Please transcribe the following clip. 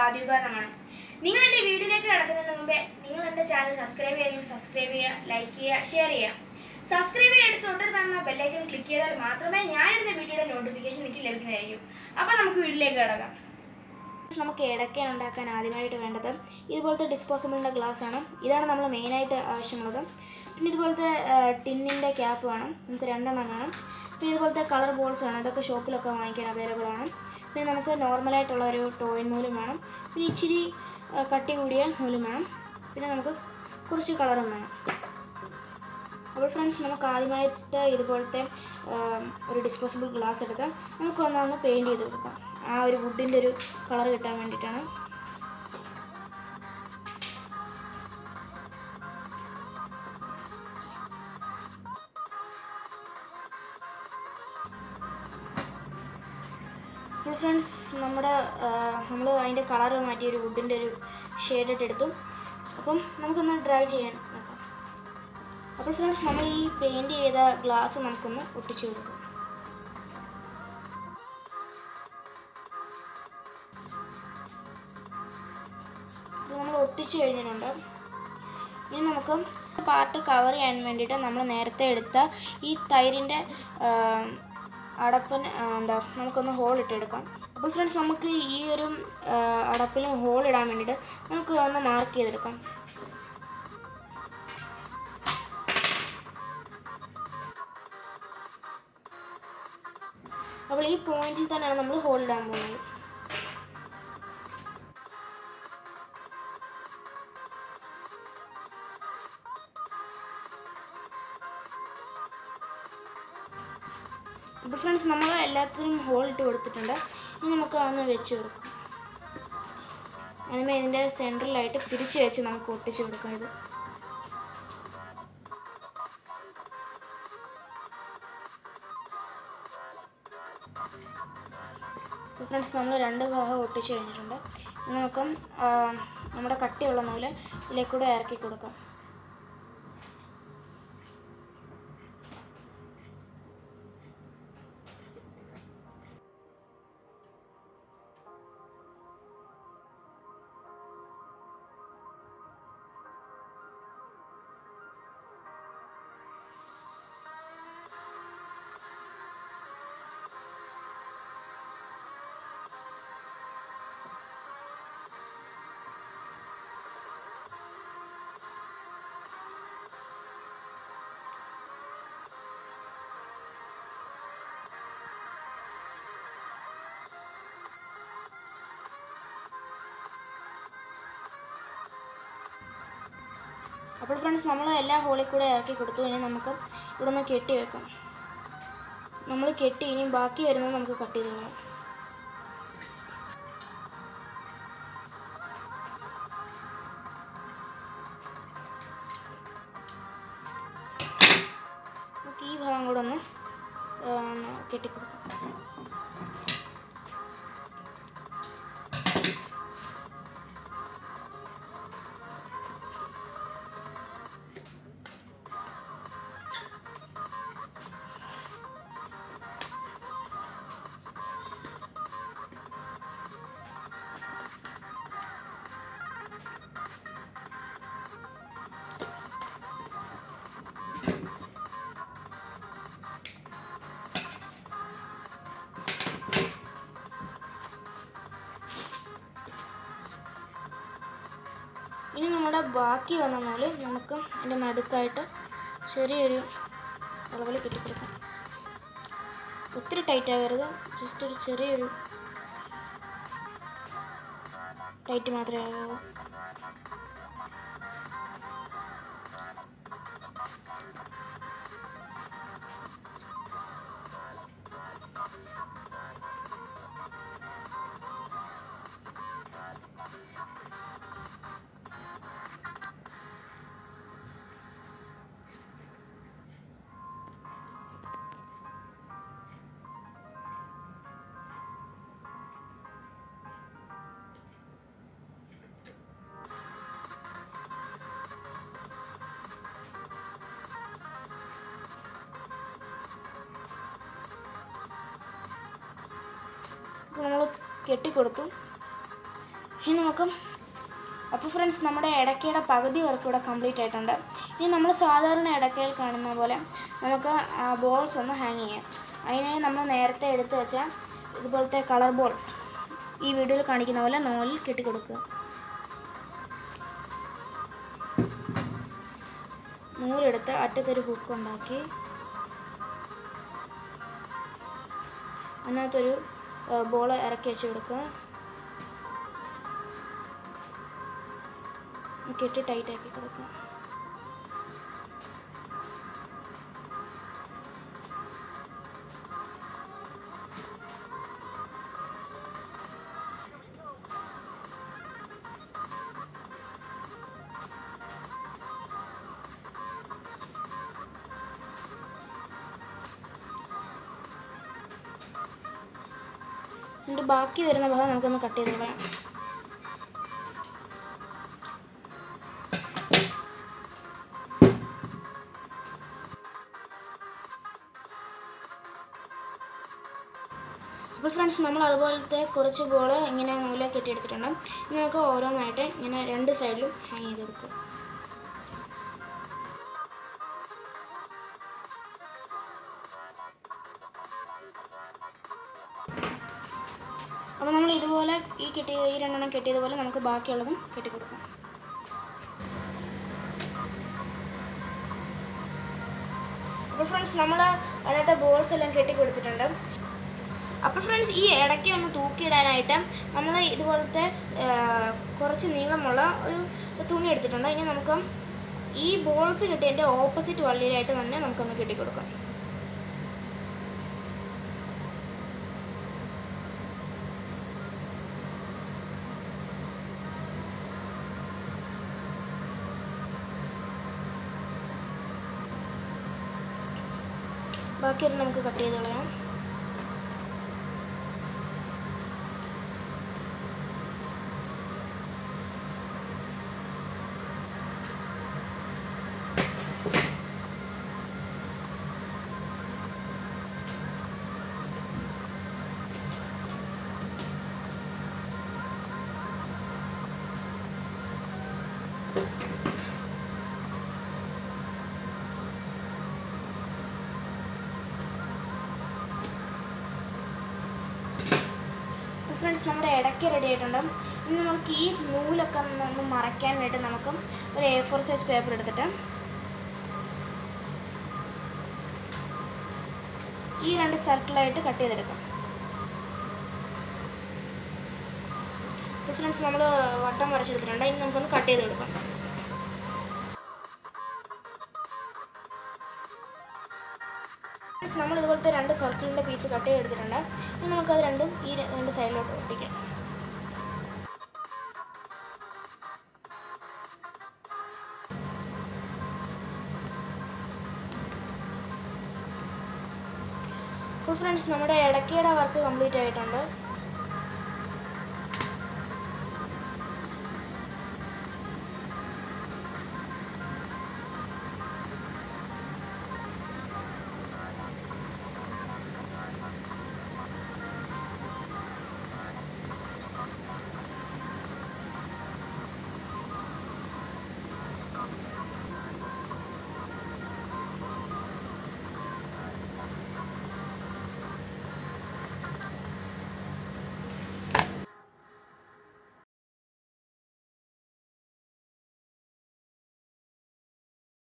വാദ്യോപകരണമാണ് നിങ്ങൾ എൻ്റെ വീഡിയോയിലേക്ക് കിടക്കുന്നതിന് മുമ്പേ നിങ്ങൾ എൻ്റെ ചാനൽ സബ്സ്ക്രൈബ് ചെയ്തെങ്കിൽ സബ്സ്ക്രൈബ് ചെയ്യുക ലൈക്ക് ചെയ്യുക ഷെയർ ചെയ്യുക സബ്സ്ക്രൈബ് ചെയ്ത് തൊട്ടടുത്ത് കാണുന്ന ബെല്ലൈക്കൺ ക്ലിക്ക് ചെയ്താൽ മാത്രമേ ഞാനിടുന്ന വീഡിയോയുടെ നോട്ടിഫിക്കേഷൻ എനിക്ക് ലഭിക്കുന്നതായിരിക്കും അപ്പോൾ നമുക്ക് വീട്ടിലേക്ക് കിടക്കാം നമുക്ക് ഇടയ്ക്ക ഉണ്ടാക്കാൻ ആദ്യമായിട്ട് വേണ്ടത് ഇതുപോലത്തെ ഡിസ്പോസിബിളിൻ്റെ ഗ്ലാസ് ആണ് ഇതാണ് നമ്മൾ മെയിനായിട്ട് ആവശ്യമുള്ളത് പിന്നെ ഇതുപോലത്തെ ടിന്നിൻ്റെ ക്യാപ്പ് വേണം നമുക്ക് രണ്ടെണ്ണം വേണം പിന്നെ ഇതുപോലത്തെ കളർ ബോൾസ് വേണം ഇതൊക്കെ ഷോപ്പിലൊക്കെ വാങ്ങിക്കാൻ അവൈലബിൾ ആണ് പിന്നെ നമുക്ക് നോർമലായിട്ടുള്ള ഒരു ടോയിൻ നൂലും വേണം പിന്നെ ഇച്ചിരി ആ, കട്ടി കൂടിയ നൂലും വേണം പിന്നെ നമുക്ക് കുറച്ച് കളറും വേണം അപ്പോൾ ഫ്രണ്ട്സ് നമുക്ക് ആദ്യമായിട്ട് ഇതുപോലത്തെ ആ, ഒരു ഡിസ്പോസിബിൾ ഗ്ലാസ് എടുക്കാം നമുക്ക് ഒന്നൊന്ന് പെയിൻറ് ചെയ്ത് കൊടുക്കാം ആ ഒരു വുഡിൻ്റെ ഒരു കളർ കിട്ടാൻ വേണ്ടിയിട്ടാണ് അപ്പോൾ ഫ്രണ്ട്സ് നമ്മുടെ നമ്മൾ അതിൻ്റെ കളർ മാറ്റി ഒരു വുഡിൻ്റെ ഒരു ഷെയ്ഡിട്ട് എടുത്തു അപ്പം നമുക്കൊന്ന് ഡ്രൈ ചെയ്യാൻ നോക്കാം അപ്പോൾ ഫ്രണ്ട്സ് നമ്മൾ ഈ പെയിൻറ് ചെയ്ത ഗ്ലാസ് നമുക്കൊന്ന് ഒട്ടിച്ചു കൊടുക്കാം ഇത് നമ്മൾ ഒട്ടിച്ചു കഴിഞ്ഞിട്ടുണ്ട് ഇനി നമുക്ക് പാർട്ട് കവർ ചെയ്യാൻ വേണ്ടിയിട്ട് നമ്മൾ നേരത്തെ എടുത്ത ഈ തൈരിൻ്റെ അടപ്പിന് ആ, എന്താ നമുക്കൊന്ന് ഹോൾ ഇട്ടെടുക്കാം അപ്പോൾ ഫ്രണ്ട്സ് നമുക്ക് ഈ ഒരു ആ, അടപ്പിന് ഹോൾ ഇടാൻ വേണ്ടിയിട്ട് നമുക്ക് ഒന്ന് മാർക്ക് ചെയ്തെടുക്കാം അപ്പോൾ ഈ പോയിന്റിൽ തന്നെയാണ് നമ്മൾ ഹോൾ ഇടാൻ പോകുന്നത് അപ്പോൾ ഫ്രണ്ട്സ് നമ്മൾ എല്ലാത്തിനും ഹോൾ ഇട്ട് കൊടുത്തിട്ടുണ്ട് ഇനി നമുക്ക് അതൊന്ന് വെച്ച് കൊടുക്കാം അങ്ങനെ ഇതിൻ്റെ സെൻറ്ററിലായിട്ട് തിരിച്ച് വെച്ച് നമുക്ക് ഒട്ടിച്ച് കൊടുക്കാം ഇത് ഫ്രണ്ട്സ് നമ്മൾ രണ്ട് ഭാഗം ഒട്ടിച്ച് കഴിഞ്ഞിട്ടുണ്ട് ഇനി നമുക്ക് ആ, നമ്മുടെ കട്ടിയുള്ള നൂല് ഇതിലേക്കൂടെ ഇറക്കി കൊടുക്കാം അപ്പോൾ ഫ്രണ്ട്സ് നമ്മൾ എല്ലാ ഹോളിൽ കൂടെ ഇറക്കി കൊടുത്തു ഇനി നമുക്ക് ഇവിടെ നിന്ന് കെട്ടി വെക്കാം നമ്മൾ കെട്ടി ഇനി ബാക്കി വരുന്നത് നമുക്ക് കട്ട് ചെയ്ത് കളയാം നമുക്ക് ഈ ഭാഗം കൂടെ ഒന്ന് ആ, ഒന്ന് കെട്ടിക്കൊടുക്കാം ഇനി നമ്മുടെ ബാക്കി വന്ന നൂല് നമുക്ക് അതിൻ്റെ നടുക്കായിട്ട് ചെറിയൊരു അളവിൽ കെട്ടിക്കൊടുക്കാം ഒത്തിരി ടൈറ്റ് ആകരുത് ജസ്റ്റ് ഒരു ചെറിയൊരു ടൈറ്റ് മാത്രമേ ആകാവൂ നമ്മൾ കെട്ടിക്കൊടുത്തു ഇനി നമുക്ക് അപ്പോൾ ഫ്രണ്ട്സ് നമ്മുടെ ഇടയ്ക്കയുടെ പകുതി വർക്ക് ഇവിടെ കംപ്ലീറ്റ് ആയിട്ടുണ്ട് ഇനി നമ്മൾ സാധാരണ ഇടയ്ക്കയിൽ കാണുന്ന പോലെ നമുക്ക് ബോൾസ് ഒന്ന് ഹാങ് ചെയ്യാം അതിനായി നമ്മൾ നേരത്തെ എടുത്ത് വെച്ച ഇതുപോലത്തെ കളർ ബോൾസ് ഈ വീഡിയോയിൽ കാണിക്കുന്ന പോലെ നൂലിൽ കെട്ടിക്കൊടുക്കുക നൂലെടുത്ത് അറ്റത്തൊരു ഹുക്ക് ഉണ്ടാക്കി അതിനകത്തൊരു ബോൾ ഇറക്കി വെച്ച് കൊടുക്കുക കെട്ടി ടൈറ്റ് ആക്കി കൊടുക്കുക എന്നിട്ട് ബാക്കി വരുന്ന ഭാഗം നമുക്കൊന്ന് കട്ട് ചെയ്ത് കളയാം അപ്പോൾ ഫ്രണ്ട്സ് നമ്മൾ അതുപോലത്തെ കുറച്ച് ബോൾ ഇങ്ങനെ നൂലെ കെട്ടിയെടുത്തിട്ടുണ്ട് ഇനി നമുക്ക് ഓരോന്നായിട്ട് ഇങ്ങനെ രണ്ട് സൈഡിലും ഹാങ് ചെയ്ത് കൊടുക്കുക അപ്പോൾ നമ്മൾ ഇതുപോലെ ഈ കെട്ടിയ ഈ രണ്ടെണ്ണം കെട്ടിയതുപോലെ നമുക്ക് ബാക്കിയുള്ളതും കെട്ടിക്കൊടുക്കാം അപ്പോൾ ഫ്രണ്ട്സ് നമ്മൾ അതിനകത്തെ ബോൾസ് എല്ലാം കെട്ടി കൊടുത്തിട്ടുണ്ട് അപ്പോൾ ഫ്രണ്ട്സ് ഈ ഇടയ്ക്ക് ഒന്ന് തൂക്കിയിടാനായിട്ട് നമ്മൾ ഇതുപോലത്തെ ആ, കുറച്ച് നീളമുള്ള ഒരു തുണി എടുത്തിട്ടുണ്ട് ഇനി നമുക്ക് ഈ ബോൾസ് കിട്ടിയതിൻ്റെ ഓപ്പോസിറ്റ് വള്ളിയിലായിട്ട് തന്നെ നമുക്കൊന്ന് കെട്ടിക്കൊടുക്കാം ബാക്കിയൊന്ന് നമുക്ക് കട്ട് ചെയ്ത് കളയാം ഫ്രണ്ട്സ് നമ്മുടെ ഇടയ്ക്ക് റെഡി ആയിട്ടുണ്ട് ഇനി നമുക്ക് ഈ നൂലൊക്കെ ഒന്ന് ഒന്ന് മറയ്ക്കാനായിട്ട് നമുക്ക് ഒരു എ ഫോർ സൈസ് പേപ്പർ എടുത്തിട്ട് ഈ രണ്ട് സർക്കിളായിട്ട് കട്ട് ചെയ്തെടുക്കാം ഫ്രണ്ട്സ് നമ്മൾ വട്ടം വരച്ചെടുത്തിട്ടുണ്ട് ഇനി നമുക്കൊന്ന് കട്ട് ചെയ്തെടുക്കാം നമ്മൾ ഇതുപോലത്തെ രണ്ട് സർക്കിളിൻ്റെ പീസ് കട്ട് ചെയ്തെടുത്തിട്ടുണ്ട് ഇനി നമുക്കത് രണ്ടും ഈ ര- രണ്ട് സൈഡിലോട്ട് ഒട്ടിക്കാം അപ്പോൾ ഫ്രണ്ട്സ് നമ്മുടെ ഇടയ്ക്കയുടെ വർക്ക് കംപ്ലീറ്റ് ആയിട്ടുണ്ട്